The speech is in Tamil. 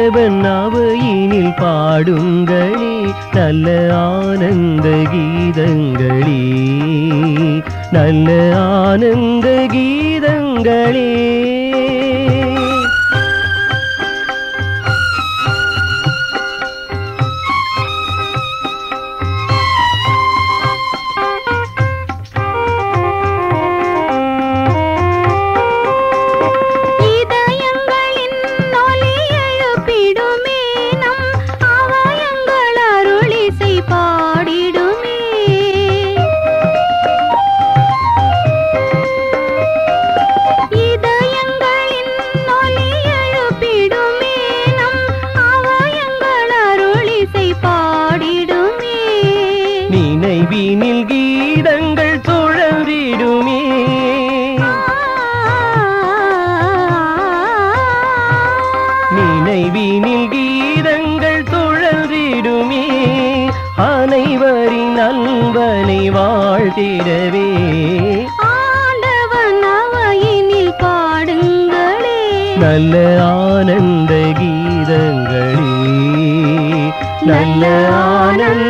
ஆண்டவன் அவையினில் பாடுங்களே நல்ல ஆனந்த கீதங்களே நல்ல ஆனந்த கீதங்களே இதயங்களின் ஒலி எழுப்பிடுமே நம் அவயங்கள் அருளிசை பாடிடுமே இதயங்களின் ஒலி எழுப்பிடுமே நம் அவயங்கள் அருளிசை பாடிடுமே நினைவினில் கீதங்கள் சுழன்றிடுமே நினைவினில் கீதங்கள் சுழன்றிடுமே அனைவரின் அன்பனை வாழ்த்திடவே ஆண்டவன் அவையினில் பாடுங்களே நல்ல ஆனந்த கீதங்களே நல்ல ஆனந்த